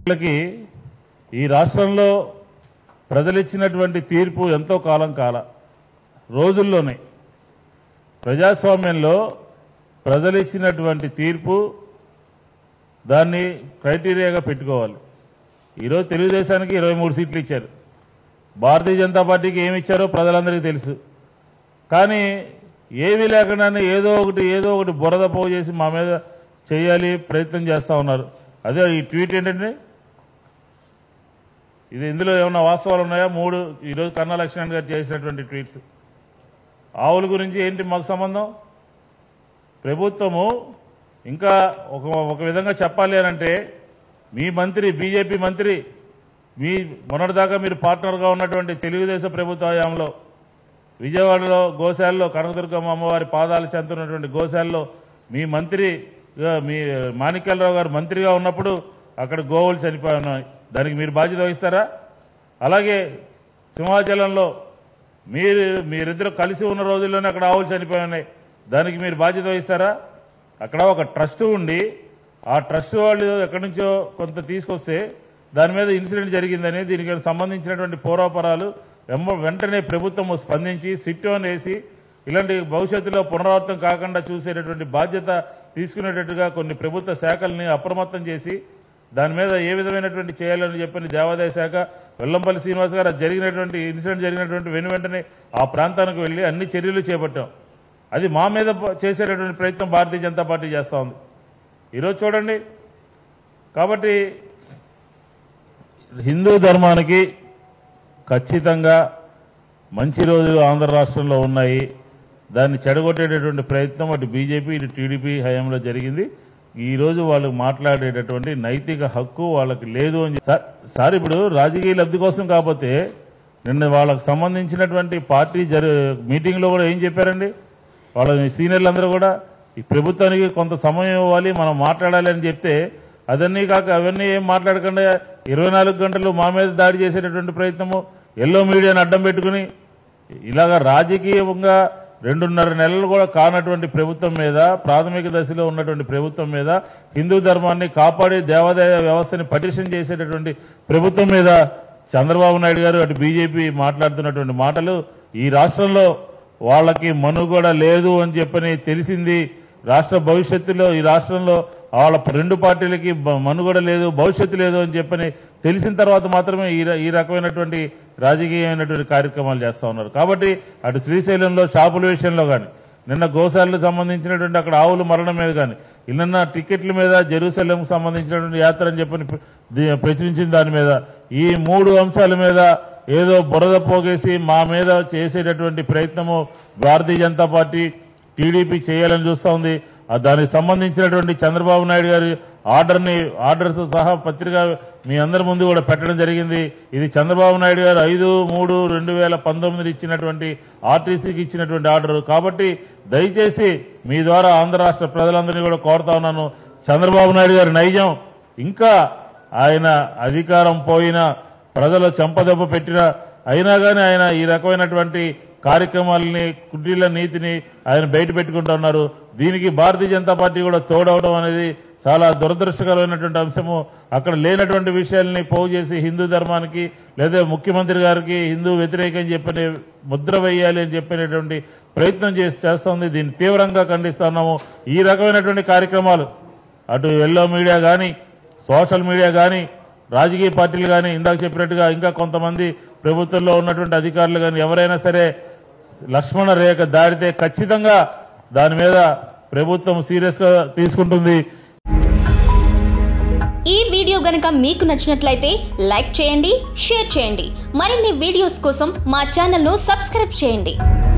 వీళ్ళకి ఈ రాష్ట్రంలో ప్రజలిచ్చినటువంటి తీర్పు ఎంతో కాలం కాల రోజుల్లోనే ప్రజాస్వామ్యంలో ప్రజలిచ్చినటువంటి తీర్పు దాన్ని క్రైటీరియాగా పెట్టుకోవాలి ఈరోజు తెలుగుదేశానికి ఇరవై మూడు సీట్లు ఇచ్చారు భారతీయ జనతా పార్టీకి ఏమి ఇచ్చారో ప్రజలందరికీ తెలుసు కానీ ఏమీ లేకుండానే ఏదో ఒకటి ఏదో ఒకటి బురద పోగు చేసి మా మీద చేయాలి ప్రయత్నం చేస్తా ఉన్నారు అదే ఈ ట్వీట్ ఏంటంటే ఇది ఇందులో ఏమైనా వాస్తవాలు ఉన్నాయా మూడు ఈరోజు కన్నా లక్ష్మణ్ గారు చేసినటువంటి ట్వీట్స్ ఆవుల గురించి ఏంటి మాకు సంబంధం ప్రభుత్వము ఇంకా ఒక ఒక విధంగా చెప్పాలి అని అంటే మీ మంత్రి బీజేపీ మంత్రి మీ మొన్నటిదాకా మీరు పార్ట్నర్గా ఉన్నటువంటి తెలుగుదేశం ప్రభుత్వ హయాంలో విజయవాడలో గోశాలలో కనకదుర్గమ్మ అమ్మవారి పాదాలు చెందుతున్నటువంటి గోశాలలో మీ మంత్రి ఆ, మీ మాణిక్యాలరావు గారు మంత్రిగా ఉన్నప్పుడు అక్కడ గోవులు చనిపోయి ఉన్నాయి దానికి మీరు బాధ్యత వహిస్తారా అలాగే సింహాచలంలో మీరు మీరిద్దరు కలిసి ఉన్న రోజుల్లోనే అక్కడ ఆవులు చనిపోయి ఉన్నాయి దానికి మీరు బాధ్యత వహిస్తారా అక్కడ ఒక ట్రస్ట్ ఉండి ఆ ట్రస్ట్ వాళ్ళు ఎక్కడి నుంచో కొంత తీసుకొస్తే దాని మీద ఇన్సిడెంట్ జరిగిందని దీనికి సంబంధించినటువంటి పూర్వాపరాలు వెంబ- వెంటనే ప్రభుత్వం స్పందించి సిట్ అని వేసి ఇలాంటి భవిష్యత్తులో పునరావృతం కాకుండా చూసేటటువంటి బాధ్యత తీసుకునేటట్టుగా కొన్ని ప్రభుత్వ శాఖల్ని అప్రమత్తం చేసి దాని మీద ఏ విధమైనటువంటి చేయాలని చెప్పని దేవాదాయ శాఖ వెల్లంపల్లి శ్రీనివాస్ గారు అది జరిగినటువంటి ఇన్సిడెంట్ జరిగినటువంటి వెను వెంటనే ఆ ప్రాంతానికి వెళ్లి అన్ని చర్యలు చేపట్టాం అది మా మీద ప- చేసేటటువంటి ప్రయత్నం భారతీయ జనతా పార్టీ చేస్తా ఉంది ఈరోజు చూడండి కాబట్టి హిందూ ధర్మానికి ఖచ్చితంగా మంచి రోజులు ఆంధ్ర రాష్ట్రంలో ఉన్నాయి దాన్ని చెడగొట్టేటటువంటి ప్రయత్నం అటు బీజేపీ ఇటు టీడీపీ హయాంలో జరిగింది ఈ రోజు వాళ్ళు మాట్లాడేటటువంటి నైతిక హక్కు వాళ్ళకి లేదు అని చెప్- సార్- సార్ ఇప్పుడు రాజకీయ లబ్ధి కోసం కాకపోతే నిన్న వాళ్ళకు సంబంధించినటువంటి పార్టీ జరి మీటింగ్లో కూడా ఏం చెప్పారండి వాళ్ళ సీనియర్లందరూ కూడా ఈ ప్రభుత్వానికి కొంత సమయం ఇవ్వాలి మనం మాట్లాడాలి అని చెప్తే అదన్నీ కాక అవన్నీ ఏం మాట్లాడకుండా ఇరవై నాలుగు గంటలు మా మీద దాడి చేసేటటువంటి ప్రయత్నము ఎల్లో మీడియాను అడ్డం పెట్టుకుని ఇలాగా రాజకీయంగా రెండున్నర నెలలు కూడా కానటువంటి ప్రభుత్వం మీద ప్రాథమిక దశలో ఉన్నటువంటి ప్రభుత్వం మీద హిందూ ధర్మాన్ని కాపాడే దేవాదాయ వ్యవస్థని పటిషన్ చేసేటటువంటి ప్రభుత్వం మీద చంద్రబాబు నాయుడు గారు అటు బీజేపీ మాట్లాడుతున్నటువంటి మాటలు ఈ రాష్ట్రంలో వాళ్ళకి మనుగడ లేదు అని చెప్పని తెలిసింది రాష్ట్ర భవిష్యత్తులో ఈ రాష్ట్రంలో వాళ్ళ రెండు పార్టీలకి బ- మనుగడ లేదు భవిష్యత్తు లేదు అని చెప్పని తెలిసిన తర్వాత మాత్రమే ఈ ర- ఈ రకమైనటువంటి రాజకీయమైనటువంటి కార్యక్రమాలు చేస్తా ఉన్నారు కాబట్టి అటు శ్రీశైలంలో షాపుల విషయంలో కానీ నిన్న గోశాలకు సంబంధించినటువంటి అక్కడ ఆవుల మరణం మీద కానీ నిన్న టికెట్ల మీద జెరూసలంకు సంబంధించినటువంటి యాత్ర అని చెప్పని ప్ర- ది- ప్రచురించిన దాని మీద ఈ మూడు అంశాల మీద ఏదో బురద పోగేసి మా మీద చేసేటటువంటి ప్రయత్నము భారతీయ జనతా పార్టీ టీడీపీ చేయాలని చూస్తా ఉంది ఆ దానికి సంబంధించినటువంటి చంద్రబాబు నాయుడు గారి ఆర్డర్ని ఆర్డర్తో సహా పత్రిక మీ అందరి ముందు కూడా పెట్టడం జరిగింది ఇది చంద్రబాబు నాయుడు గారు ఐదు మూడు రెండు వేల పంతొమ్మిది ఇచ్చినటువంటి ఆర్టీసీకి ఇచ్చినటువంటి ఆర్డర్ కాబట్టి దయచేసి మీ ద్వారా ఆంధ్ర రాష్ట్ర ప్రజలందరినీ కూడా కోరుతా ఉన్నాను చంద్రబాబు నాయుడు గారి నైజం ఇంకా ఆయన అధికారం పోయినా ప్రజల చెంపదెబ్బ పెట్టినా అయినా కానీ ఆయన ఈ రకమైనటువంటి కార్యక్రమాలని కుటీల నీతిని ఆయన బయట పెట్టుకుంటున్నారు దీనికి భారతీయ జనతా పార్టీ కూడా తోడవడం అనేది చాలా దురదృష్టకరమైనటువంటి అంశము అక్కడ లేనటువంటి విషయాల్ని పోగు చేసి హిందూ ధర్మానికి లేదా ముఖ్యమంత్రి గారికి హిందూ వ్యతిరేకం చెప్పని ముద్ర వేయాలి అని చెప్పినటువంటి ప్రయత్నం చేసి చేస్తోంది దీన్ని తీవ్రంగా ఖండిస్తున్నాము ఈ రకమైనటువంటి కార్యక్రమాలు అటు ఎల్లో మీడియా కానీ సోషల్ మీడియా కానీ రాజకీయ పార్టీలు కానీ ఇందాక చెప్పినట్టుగా ఇంకా కొంతమంది ప్రభుత్వంలో ఉన్నటువంటి అధికారులు కానీ ఎవరైనా సరే లక్ష్మణ రేఖ దాడితే ఖచ్చితంగా దాని మీద ప్రభుత్వం సీరియస్ గా తీసుకుంటుంది ఈ వీడియో గనుక మీకు నచ్చినట్లయితే లైక్ చేయండి షేర్ చేయండి మరిన్ని వీడియోస్ కోసం మా ఛానల్ను సబ్స్క్రైబ్ చేయండి